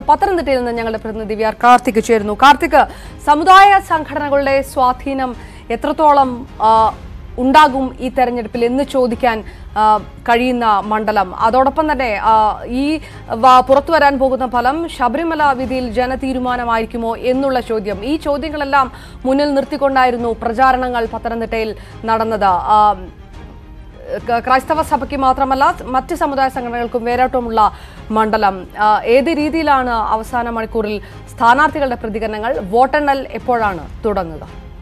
പത്തനംതിട്ടയിൽ നിന്ന് ഞങ്ങളുടെ പ്രതിനിധി വി ആർ കാർത്തിക് ചേരുന്നു കാർത്തിക് സമുദായ സംഘടനകളുടെ സ്വാധീനം എത്രത്തോളം ആ, ഉണ്ടാകും ഈ തെരഞ്ഞെടുപ്പിൽ എന്ന് ചോദിക്കാൻ ആ, കഴിയുന്ന മണ്ഡലം അതോടൊപ്പം തന്നെ ആ, ഈ വ- പുറത്തു വരാൻ പോകുന്ന ഫലം ശബരിമല വിധിയിൽ ജനതീരുമാനമായിരിക്കുമോ എന്നുള്ള ചോദ്യം ഈ ചോദ്യങ്ങളെല്ലാം മുന്നിൽ നിർത്തിക്കൊണ്ടായിരുന്നു പ്രചാരണങ്ങൾ പത്തനംതിട്ടയിൽ നടന്നത് ആ, ക- ക്രൈസ്തവ സഭയ്ക്ക് മാത്രമല്ല മറ്റ് സമുദായ സംഘടനകൾക്കും വേരോട്ടമുള്ള മണ്ഡലം ആ, ഏത് രീതിയിലാണ് അവസാന മണിക്കൂറിൽ സ്ഥാനാർത്ഥികളുടെ പ്രതികരണങ്ങൾ വോട്ടെണ്ണൽ എപ്പോഴാണ് തുടങ്ങുക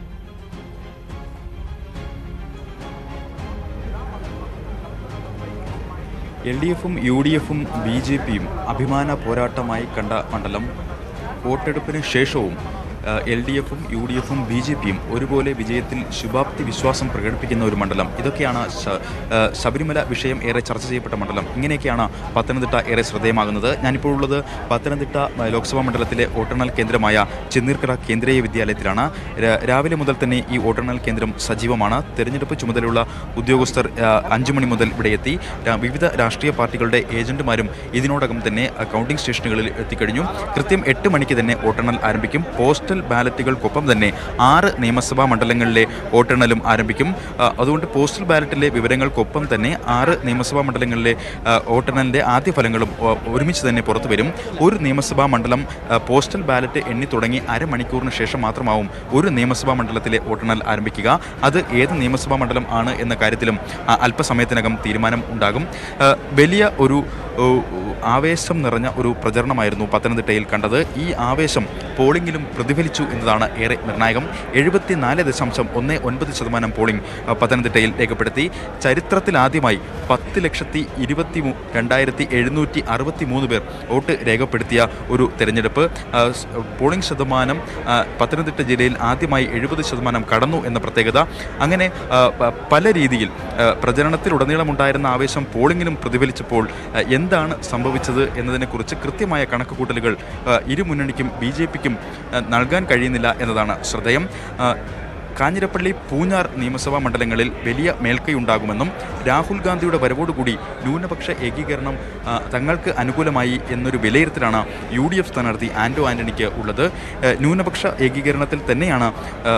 എൽ ഡി എഫും യു ഡി എഫും ബി ജെ പിയും അഭിമാന പോരാട്ടമായി കണ്ട മണ്ഡലം വോട്ടെടുപ്പിന് ശേഷവും എൽ ഡി എഫും യു ഡി എഫും ബി ജെ പിയും ഒരുപോലെ വിജയത്തിൽ ശുഭാപ്തി വിശ്വാസം പ്രകടിപ്പിക്കുന്ന ഒരു മണ്ഡലം ഇതൊക്കെയാണ് ശ- ആ, ശബരിമല വിഷയം ഏറെ ചർച്ച ചെയ്യപ്പെട്ട മണ്ഡലം ഇങ്ങനെയൊക്കെയാണ് പത്തനംതിട്ട ഏറെ ശ്രദ്ധേയമാകുന്നത് ഞാനിപ്പോൾ ഉള്ളത് പത്തനംതിട്ട ആ, ലോക്സഭാ മണ്ഡലത്തിലെ വോട്ടെണ്ണൽ കേന്ദ്രമായ ചെന്നീർക്കര കേന്ദ്രീയ വിദ്യാലയത്തിലാണ് രാ- രാവിലെ മുതൽ തന്നെ ഈ വോട്ടെണ്ണൽ കേന്ദ്രം സജീവമാണ് തെരഞ്ഞെടുപ്പ് ചുമതലയുള്ള ഉദ്യോഗസ്ഥർ ആ, അഞ്ചു മണി മുതൽ ഇവിടെ എത്തി രാ- വിവിധ രാഷ്ട്രീയ പാർട്ടികളുടെ ഏജന്റുമാരും ഇതിനോടകം തന്നെ ആ, കൗണ്ടിംഗ് സ്റ്റേഷനുകളിൽ എത്തിക്കഴിഞ്ഞു കൃത്യം എട്ട് മണിക്ക് തന്നെ വോട്ടെണ്ണൽ ആരംഭിക്കും പോസ്റ്റൽ ബാലറ്റുകൾക്കൊപ്പം തന്നെ ആറ് നിയമസഭാ മണ്ഡലങ്ങളിലെ വോട്ടെണ്ണലും ആരംഭിക്കും ആ, അതുകൊണ്ട് പോസ്റ്റൽ ബാലറ്റിലെ വിവരങ്ങൾക്കൊപ്പം തന്നെ ആറ് നിയമസഭാ മണ്ഡലങ്ങളിലെ ആ, വോട്ടെണ്ണലിൻ്റെ ആദ്യ ഫലങ്ങളും ആ, ഒരുമിച്ച് തന്നെ പുറത്തു വരും ഒരു നിയമസഭാ മണ്ഡലം ആ, പോസ്റ്റൽ ബാലറ്റ് എണ്ണി തുടങ്ങി അരമണിക്കൂറിന് ശേഷം മാത്രമാവും ഒരു നിയമസഭാ മണ്ഡലത്തിലെ വോട്ടെണ്ണൽ ആരംഭിക്കുക അത് ഏത് നിയമസഭാ മണ്ഡലം ആണ് എന്ന കാര്യത്തിലും ആ, അല്പസമയത്തിനകം തീരുമാനം ഉണ്ടാകും ആ, വലിയ ഒരു ഓ, ആവേശം നിറഞ്ഞ ഒരു പ്രചരണമായിരുന്നു പത്തനംതിട്ടയിൽ കണ്ടത് ഈ ആവേശം പോളിംഗിലും പ്രതിഫലിച്ചു എന്നതാണ് ഏറെ നിർണായകം എഴുപത്തിനാല് ദശാംശം ഒന്ന് ഒൻപത് ശതമാനം പോളിംഗ് ആ, പത്തനംതിട്ടയിൽ രേഖപ്പെടുത്തി ചരിത്രത്തിലാദ്യമായി പത്ത് ലക്ഷത്തി ഇരുപത്തി മൂ- രണ്ടായിരത്തി എഴുന്നൂറ്റി അറുപത്തി മൂന്ന് പേർ വോട്ട് രേഖപ്പെടുത്തിയ ഒരു തെരഞ്ഞെടുപ്പ് ആ, സ്- പോളിംഗ് ശതമാനം ആ, പത്തനംതിട്ട ജില്ലയിൽ ആദ്യമായി എഴുപത് ശതമാനം കടന്നു എന്ന പ്രത്യേകത അങ്ങനെ ആ, പ- പല രീതിയിൽ ആ, പ്രചരണത്തിലുടനീളമുണ്ടായിരുന്ന ആവേശം പോളിംഗിലും പ്രതിഫലിച്ചപ്പോൾ ആ, എന്താണ് സംഭവിച്ചത് എന്നതിനെക്കുറിച്ച് കൃത്യമായ കണക്കുകൂട്ടലുകൾ ആ, ഇരു മുന്നണിക്കും ബി ജെ പിക്കും നൽകാൻ കഴിയുന്നില്ല എന്നതാണ് ശ്രദ്ധേയം ആ, കാഞ്ഞിരപ്പള്ളി പൂഞ്ഞാർ നിയമസഭാ മണ്ഡലങ്ങളിൽ വലിയ മേൽക്കൈയുണ്ടാകുമെന്നും രാഹുൽ ഗാന്ധിയുടെ വരവോടുകൂടി ന്യൂനപക്ഷ ഏകീകരണം ആ, തങ്ങൾക്ക് അനുകൂലമായി എന്നൊരു വിലയിരുത്തലാണ് യു ഡി എഫ് സ്ഥാനാർത്ഥി ആന്റോ ആന്റണിക്ക് ഉള്ളത് ആ, ന്യൂനപക്ഷ ഏകീകരണത്തിൽ തന്നെയാണ് ആ,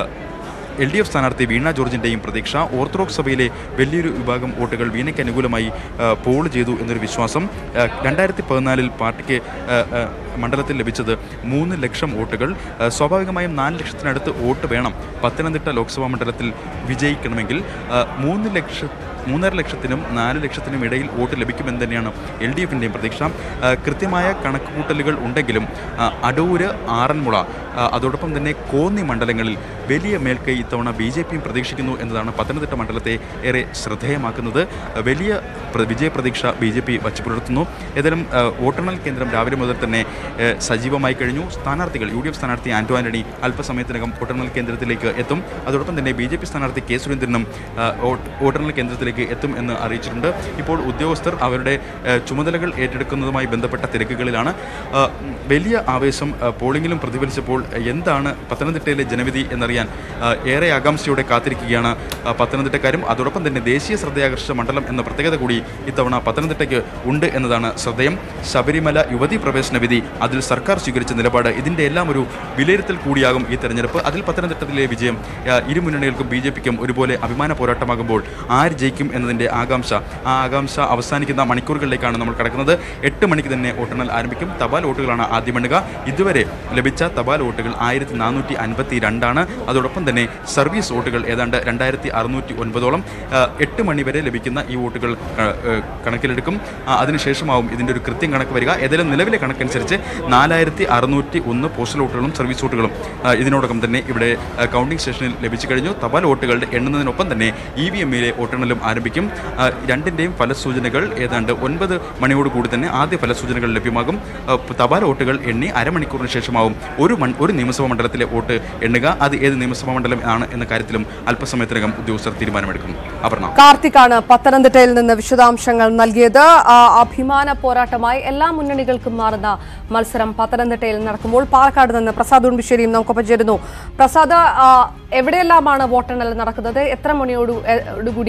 എൽ ഡി എഫ് സ്ഥാനാർത്ഥി വീണ ജോർജിൻ്റെയും പ്രതീക്ഷ ഓർത്തഡോക്സ് സഭയിലെ വലിയൊരു വിഭാഗം വോട്ടുകൾ വീണയ്ക്ക് അനുകൂലമായി ആ, പോൾ ചെയ്തു എന്നൊരു വിശ്വാസം ആ, രണ്ടായിരത്തി പതിനാലിൽ പാർട്ടിക്ക് ആ, ആ, മണ്ഡലത്തിൽ ലഭിച്ചത് മൂന്ന് ലക്ഷം വോട്ടുകൾ ആ, സ്വാഭാവികമായും നാല് ലക്ഷത്തിനടുത്ത് വോട്ട് വേണം പത്തനംതിട്ട ലോക്സഭാ മണ്ഡലത്തിൽ വിജയിക്കണമെങ്കിൽ ആ, മൂന്ന് ലക്ഷ മൂന്നര ലക്ഷത്തിനും നാല് ലക്ഷത്തിനും ഇടയിൽ വോട്ട് ലഭിക്കുമെന്ന് തന്നെയാണ് എൽ ഡി എഫിൻ്റെയും പ്രതീക്ഷ ആ, കൃത്യമായ കണക്കുകൂട്ടലുകൾ ഉണ്ടെങ്കിലും ആ, അടൂര് ആറന്മുള ആ, അതോടൊപ്പം തന്നെ കോന്നി മണ്ഡലങ്ങളിൽ വലിയ മേൽക്കൈ ഇത്തവണ ബി ജെ പിയും പ്രതീക്ഷിക്കുന്നു എന്നതാണ് പത്തനംതിട്ട മണ്ഡലത്തെ ഏറെ ശ്രദ്ധേയമാക്കുന്നത് ആ, വലിയ പ്ര- വിജയപ്രതീക്ഷ ബി ജെ പി വച്ചു പുലർത്തുന്നു ഏതായാലും ആ, വോട്ടെണ്ണൽ കേന്ദ്രം രാവിലെ മുതൽ തന്നെ ഏ, സജീവമായി കഴിഞ്ഞു സ്ഥാനാർത്ഥികൾ യു ഡി എഫ് സ്ഥാനാർത്ഥി ആന്റോ ആന്റണി അല്പസമയത്തിനകം വോട്ടെണ്ണൽ കേന്ദ്രത്തിലേക്ക് എത്തും അതോടൊപ്പം തന്നെ ബി ജെ പി സ്ഥാനാർത്ഥി കെ സുരേന്ദ്രനും ആ, വോട്ട് വോട്ടെണ്ണൽ കേന്ദ്രത്തിലേക്ക് എത്തും എന്ന് അറിയിച്ചിട്ടുണ്ട് ഇപ്പോൾ ഉദ്യോഗസ്ഥർ അവരുടെ ഏ, ചുമതലകൾ ഏറ്റെടുക്കുന്നതുമായി ബന്ധപ്പെട്ട തിരക്കുകളിലാണ് ആ, വലിയ ആവേശം ആ, പോളിംഗിലും പ്രതിഫലിച്ചപ്പോൾ എന്താണ് പത്തനംതിട്ടയിലെ ജനവിധി എന്നറിയാൻ ആ, ഏറെ ആകാംക്ഷയോടെ കാത്തിരിക്കുകയാണ് ആ, പത്തനംതിട്ടക്കാരും അതോടൊപ്പം തന്നെ ദേശീയ ശ്രദ്ധയാകർഷിച്ച മണ്ഡലം എന്ന പ്രത്യേകത കൂടി ഇത്തവണ പത്തനംതിട്ടയ്ക്ക് ഉണ്ട് എന്നതാണ് ശ്രദ്ധേയം ശബരിമല യുവതി പ്രവേശന വിധി അതിൽ സർക്കാർ സ്വീകരിച്ച നിലപാട് ഇതിൻ്റെ എല്ലാം ഒരു വിലയിരുത്തൽ കൂടിയാകും ഈ തെരഞ്ഞെടുപ്പ് അതിൽ പത്തനംതിട്ടയിലെ വിജയം ആ, ഇരു മുന്നണികൾക്കും ബി ജെ പിക്കും ഒരുപോലെ അഭിമാന പോരാട്ടമാകുമ്പോൾ ആര് ജയിക്കും എന്നതിൻ്റെ ആകാംക്ഷ ആ ആകാംക്ഷ അവസാനിക്കുന്ന മണിക്കൂറുകളിലേക്കാണ് നമ്മൾ കിടക്കുന്നത് എട്ട് മണിക്ക് തന്നെ വോട്ടെണ്ണൽ ആരംഭിക്കും തപാൽ വോട്ടുകളാണ് ആദ്യം എണ്ണുക ഇതുവരെ ലഭിച്ച തപാൽ വോട്ടുകൾ ആയിരത്തി നാനൂറ്റി അൻപത്തി രണ്ടാണ് അതോടൊപ്പം തന്നെ സർവീസ് വോട്ടുകൾ ഏതാണ്ട് രണ്ടായിരത്തി അറുന്നൂറ്റി ഒൻപതോളം ആ, എട്ട് മണി വരെ ലഭിക്കുന്ന ഈ വോട്ടുകൾ ആ, ആ, കണക്കിലെടുക്കും ആ, അതിനുശേഷമാവും ഇതിൻ്റെ ഒരു കൃത്യം കണക്ക് വരിക ഏതായാലും നിലവിലെ കണക്കനുസരിച്ച് നാലായിരത്തി അറുന്നൂറ്റി ഒന്ന് പോസ്റ്റൽ വോട്ടുകളും സർവീസ് വോട്ടുകളും ആ, ഇതിനോടകം തന്നെ ഇവിടെ ആ, കൗണ്ടിംഗ് സ്റ്റേഷനിൽ ലഭിച്ചു കഴിഞ്ഞു തപാൽ വോട്ടുകളുടെ എണ്ണുന്നതിനൊപ്പം തന്നെ ഇ വി എമ്മിലെ വോട്ടെണ്ണലും ആരംഭിക്കും ആ, രണ്ടിൻ്റെയും ഫലസൂചനകൾ ഏതാണ്ട് ഒൻപത് മണിയോട് കൂടി തന്നെ ആദ്യ ഫലസൂചനകൾ ലഭ്യമാകും ആ, തപാൽ വോട്ടുകൾ എണ്ണി അരമണിക്കൂറിന് ശേഷമാവും ഒരു മൺ ഒരു നിയമസഭാ മണ്ഡലത്തിലെ വോട്ട് എണ്ണുക അത് ഏത് നിയമസഭാ മണ്ഡലം ആണ് എന്ന കാര്യത്തിലും അല്പസമയത്തിനകം ഉദ്യോഗസ്ഥർ തീരുമാനമെടുക്കും അപർണ കാർത്തിക്കാണ് പത്തനംതിട്ടയിൽ നിന്ന് വിശദാംശങ്ങൾ നൽകിയത് ആ, അഭിമാന പോരാട്ടമായി എല്ലാ മുന്നണികൾക്കും മാറുന്ന മത്സരം പത്തനംതിട്ടയിൽ നടക്കുമ്പോൾ പാലക്കാട് നിന്ന് പ്രസാദ് ഉണ്ണിശ്ശേരിയും നമുക്കൊപ്പം ചേരുന്നു പ്രസാദ് ആ, എവിടെയെല്ലാമാണ് വോട്ടെണ്ണൽ നടക്കുന്നത് എത്ര മണിയോട് എ- കൂടി ആദ്യ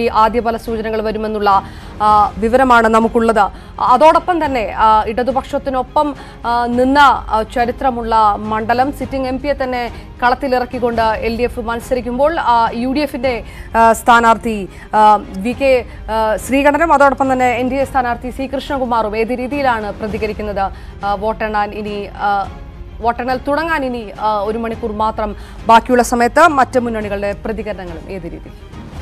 പല സൂചനകൾ വരുമെന്നുള്ള ആ, വിവരമാണ് നമുക്കുള്ളത് അതോടൊപ്പം തന്നെ ആ, ഇടതുപക്ഷത്തിനൊപ്പം ആ, നിന്ന ആ, ചരിത്രമുള്ള മണ്ഡലം സിറ്റിംഗ് എം പിയെ തന്നെ കളത്തിലിറക്കിക്കൊണ്ട് എൽ ഡി എഫ് മത്സരിക്കുമ്പോൾ ആ, യു ഡി എഫിന്റെ ആ, സ്ഥാനാർത്ഥി ആ, വി കെ ആ, ശ്രീകണ്ഠനും അതോടൊപ്പം തന്നെ എൻ ഡി എ സ്ഥാനാർത്ഥി സി കൃഷ്ണകുമാറും ഏത് രീതിയിലാണ് പ്രതികരിക്കുന്നത് ആ, വോട്ടെണ്ണാൻ ഇനി ആ, വോട്ടെണ്ണൽ തുടങ്ങാൻ ഇനി ആ, ഒരു മണിക്കൂർ മാത്രം ബാക്കിയുള്ള സമയത്ത് മറ്റ് മുന്നണികളുടെ പ്രതികരണങ്ങളും ഏത് രീതിയിൽ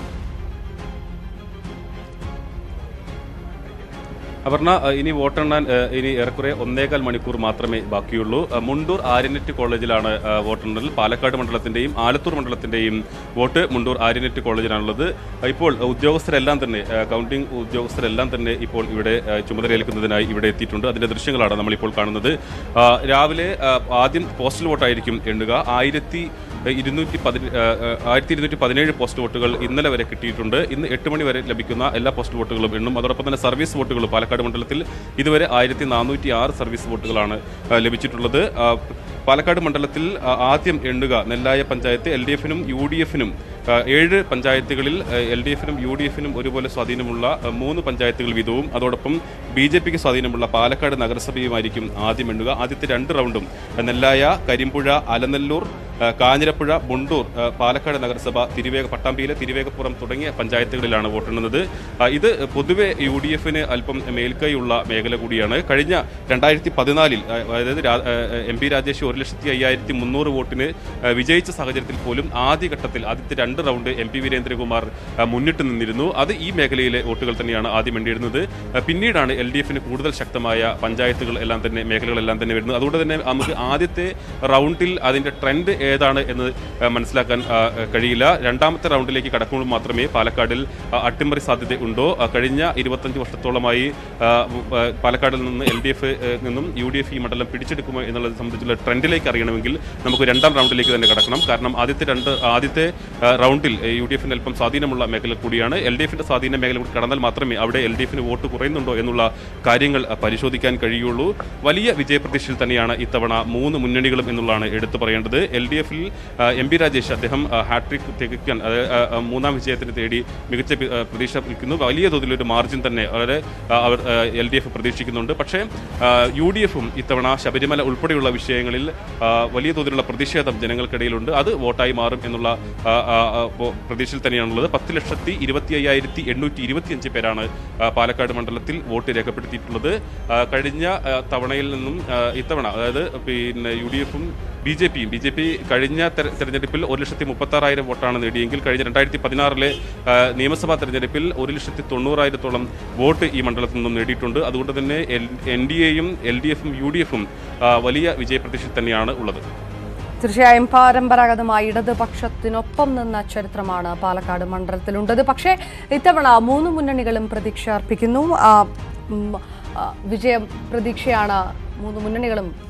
അപർണ അഹ് ഇനി വോട്ടെണ്ണാൻ അഹ് ഇനി ഏറെക്കുറെ ഒന്നേകാൽ മണിക്കൂർ മാത്രമേ ബാക്കിയുള്ളൂ അഹ് മുണ്ടൂർ ആര്യനെറ്റ് കോളേജിലാണ് അഹ് വോട്ടെണ്ണൽ പാലക്കാട് മണ്ഡലത്തിന്റെയും ആലത്തൂർ മണ്ഡലത്തിന്റെയും വോട്ട് മുണ്ടൂർ ആര്യനെറ്റ് കോളേജിലാണുള്ളത് അഹ് ഇപ്പോൾ ഉദ്യോഗസ്ഥരെല്ലാം തന്നെ അഹ് കൗണ്ടിംഗ് ഉദ്യോഗസ്ഥരെല്ലാം തന്നെ ഇപ്പോൾ ഇവിടെ അഹ് ചുമതലയേൽക്കുന്നതിനായി ഇവിടെ എത്തിയിട്ടുണ്ട് അതിന്റെ ദൃശ്യങ്ങളാണ് നമ്മളിപ്പോൾ കാണുന്നത് അഹ് രാവിലെ അഹ് ആദ്യം പോസ്റ്റൽ വോട്ടായിരിക്കും എണ്ണുക ആയിരത്തി ഇരുന്നൂറ്റി പതി ആയിരത്തി ഇരുന്നൂറ്റി പതിനേഴ് പോസ്റ്റ് വോട്ടുകൾ ഇന്നലെ വരെ കിട്ടിയിട്ടുണ്ട് ഇന്ന് എട്ട് മണി വരെ ലഭിക്കുന്ന എല്ലാ പോസ്റ്റ് വോട്ടുകളും എണ്ണും അതോടൊപ്പം തന്നെ സർവീസ് വോട്ടുകൾ പാലക്കാട് മണ്ഡലത്തിൽ ഇതുവരെ ആയിരത്തി നാനൂറ്റി ആറ് സർവീസ് വോട്ടുകളാണ് ആ, ലഭിച്ചിട്ടുള്ളത് ആ, പാലക്കാട് മണ്ഡലത്തിൽ ആ, ആദ്യം എണ്ണുക നെല്ലായ പഞ്ചായത്ത് എൽ ഡി എഫിനും യു ഡി എഫിനും ഏഴ് പഞ്ചായത്തുകളിൽ എൽ ഡി എഫിനും യു ഡി എഫിനും ഒരുപോലെ സ്വാധീനമുള്ള ആ, മൂന്ന് പഞ്ചായത്തുകൾ വീതവും അതോടൊപ്പം ബി ജെ പിക്ക് സ്വാധീനമുള്ള പാലക്കാട് നഗരസഭയുമായിരിക്കും ആദ്യം എണ്ണുക ആദ്യത്തെ രണ്ട് റൗണ്ടും ആ, നെല്ലായ കരിമ്പുഴ അലനല്ലൂർ ആ, കാഞ്ഞിരപ്പുഴ മുണ്ടൂർ ആ, പാലക്കാട് നഗരസഭ തിരുവേഗ പട്ടാമ്പിയിലെ തിരുവേഗപ്പുറം തുടങ്ങിയ പഞ്ചായത്തുകളിലാണ് വോട്ടെണ്ണുന്നത് ആ, ഇത് പൊതുവെ യു ഡി എഫിന് അല്പം മേൽക്കൈയുള്ള മേഖല കൂടിയാണ് കഴിഞ്ഞ രണ്ടായിരത്തി പതിനാലിൽ അതായത് രാ- ആ, എം പി രാജേഷ് ഒരു ലക്ഷത്തി അയ്യായിരത്തി മുന്നൂറ് വോട്ടിന് ആ, വിജയിച്ച സാഹചര്യത്തിൽ പോലും ആദ്യഘട്ടത്തിൽ ആദ്യത്തെ രണ്ട് റൗണ്ട് എം പി വീരേന്ദ്രകുമാർ ആ, മുന്നിട്ട് നിന്നിരുന്നു അത് ഈ മേഖലയിലെ വോട്ടുകൾ തന്നെയാണ് ആദ്യം എണ്ണിയിരുന്നത് ആ, പിന്നീടാണ് എൽ ഡി എഫിന് കൂടുതൽ ശക്തമായ പഞ്ചായത്തുകൾ എല്ലാം തന്നെ മേഖലകളെല്ലാം തന്നെ വരുന്നത് അതുകൊണ്ട് തന്നെ നമുക്ക് ആദ്യത്തെ റൗണ്ടിൽ അതിന്റെ ട്രെൻഡ് ഏതാണ് എന്ന് ആ, മനസ്സിലാക്കാൻ ആ, കഴിയില്ല രണ്ടാമത്തെ റൗണ്ടിലേക്ക് കടക്കുമ്പോൾ മാത്രമേ പാലക്കാടിൽ ആ, അട്ടിമറി സാധ്യത ഉണ്ടോ ആ, കഴിഞ്ഞ ഇരുപത്തഞ്ച് വർഷത്തോളമായി ആ, ആ, പാലക്കാടിൽ നിന്ന് എൽ ഡി എഫ് നിന്നും യു ഡി എഫ് ഈ മണ്ഡലം പിടിച്ചെടുക്കുമോ എന്നുള്ളത് സംബന്ധിച്ചുള്ള ട്രെൻഡിലേക്ക് അറിയണമെങ്കിൽ നമുക്ക് രണ്ടാം റൗണ്ടിലേക്ക് തന്നെ കടക്കണം കാരണം ആദ്യത്തെ രണ്ട് ആദ്യത്തെ ആ, റൗണ്ടിൽ യു ഡി എഫിന് അല്പം സ്വാധീനമുള്ള മേഖല കൂടിയാണ് എൽ ഡി എഫിന്റെ സ്വാധീന മേഖല കൂടി കടന്നാൽ മാത്രമേ അവിടെ എൽ ഡി എഫിന് വോട്ട് കുറയുന്നുണ്ടോ എന്നുള്ള കാര്യങ്ങൾ ആ, പരിശോധിക്കാൻ കഴിയുള്ളൂ വലിയ വിജയപ്രതീക്ഷയിൽ തന്നെയാണ് ഇത്തവണ മൂന്ന് മുന്നണികളും എന്നുള്ളതാണ് എടുത്തു പറയേണ്ടത് എൽ ഡി എഫിൽ എം പി രാജേഷ് അദ്ദേഹം ആ, ഹാട്രിക് തികയ്ക്കാൻ അതായത് ആ, ആ, മൂന്നാം വിജയത്തിന് തേടി മികച്ച പി- ആ, പ്രതീക്ഷ നിൽക്കുന്നു വലിയ തോതിലൊരു മാർജിൻ തന്നെ വളരെ ആ, അവർ എൽ ഡി എഫ് പ്രതീക്ഷിക്കുന്നുണ്ട് പക്ഷേ യു ഡി എഫും ഇത്തവണ ശബരിമല ഉൾപ്പെടെയുള്ള വിഷയങ്ങളിൽ ആ, വലിയ തോതിലുള്ള പ്രതിഷേധം ജനങ്ങൾക്കിടയിലുണ്ട് അത് വോട്ടായി മാറും എന്നുള്ള ആ, ആ, ആ, പോ- പ്രതീക്ഷയിൽ തന്നെയാണുള്ളത് പത്ത് ലക്ഷത്തി ഇരുപത്തി അയ്യായിരത്തി എണ്ണൂറ്റി ഇരുപത്തിയഞ്ച് പേരാണ് ആ, പാലക്കാട് മണ്ഡലത്തിൽ വോട്ട് രേഖപ്പെടുത്തിയിട്ടുള്ളത് ആ, കഴിഞ്ഞ ആ, തവണയിൽ നിന്നും ആ, ഇത്തവണ അതായത് പിന്നെ യു ഡി എഫും ബി ജെ പിയും ബി ജെ പി കഴിഞ്ഞ തെര- തെരഞ്ഞെടുപ്പിൽ ഒരു ലക്ഷത്തി മുപ്പത്താറായിരം വോട്ടാണ് നേടിയെങ്കിൽ കഴിഞ്ഞ രണ്ടായിരത്തി പതിനാറിലെ ആ, നിയമസഭാ തെരഞ്ഞെടുപ്പിൽ ഒരു ലക്ഷത്തി തൊണ്ണൂറായിരത്തോളം വോട്ട് ഈ മണ്ഡലത്തിൽ നിന്നും നേടിയിട്ടുണ്ട് അതുകൊണ്ട് തന്നെ എൻ ഡി എയും എൽ ഡി എഫും യു ഡി എഫും വലിയ വിജയപ്രതീക്ഷയിൽ തന്നെയാണ് ഉള്ളത് തീർച്ചയായും പരമ്പരാഗതമായി ഇടതുപക്ഷത്തിനൊപ്പം നിന്ന ചരിത്രമാണ് പാലക്കാട് മണ്ഡലത്തിലുണ്ടത് പക്ഷേ ഇത്തവണ മൂന്ന് മുന്നണികളും പ്രതീക്ഷ അർപ്പിക്കുന്നു ആ, ഉം, ആ, വിജയം പ്രതീക്ഷയാണ് മൂന്ന് മുന്നണികളും